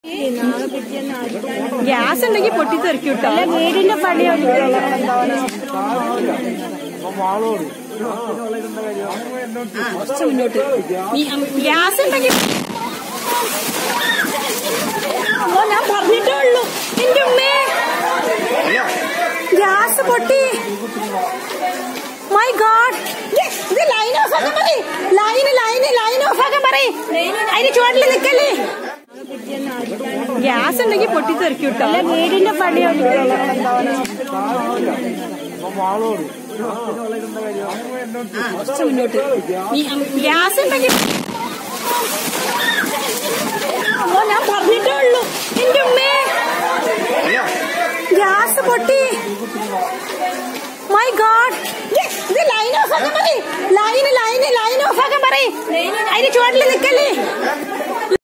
gas ഉണ്ടെങ്കിൽ പൊട്ടിത്തെറിക്കും കേട്ടോ വീടിന്റെ പണി കുറച്ച് മുന്നോട്ട് ഗ്യാസ് ഉണ്ടെങ്കിൽ ഓ ഞാൻ പറഞ്ഞിട്ടേ ഉള്ളൂ എന്റെ ഉമ്മേ ഗ്യാസ് പൊട്ടി മൈ ഗാഡ് ഇത് ലൈൻ ഓഫ് ആക്കാൻ പറയ് ലൈന് ലൈന് ലൈൻ ഓഫ് ആക്കാൻ പറയ് അതിന് ചുവട്ടിൽ നിക്കല്ലേ ഗ്യാസ് ഉണ്ടെങ്കിൽ പൊട്ടിത്തെറിക്കും കേട്ടോ വീടിന്റെ പണി കുറച്ച് മുന്നോട്ട് ഗ്യാസ് ഉണ്ടെങ്കിൽ ഓ ഞാൻ പറഞ്ഞിട്ടേ ഉള്ളൂ എന്റെ ഉമ്മേ ഗ്യാസ് പൊട്ടി മൈ ഗാഡ് ഇത് ലൈൻ ഓഫ് ആക്കാൻ പറയ് ലൈന് ലൈന് ലൈൻ ഓഫ് ആക്കാൻ പറയ് അതിന് ചുവട്ടിൽ നിക്കല്ലേ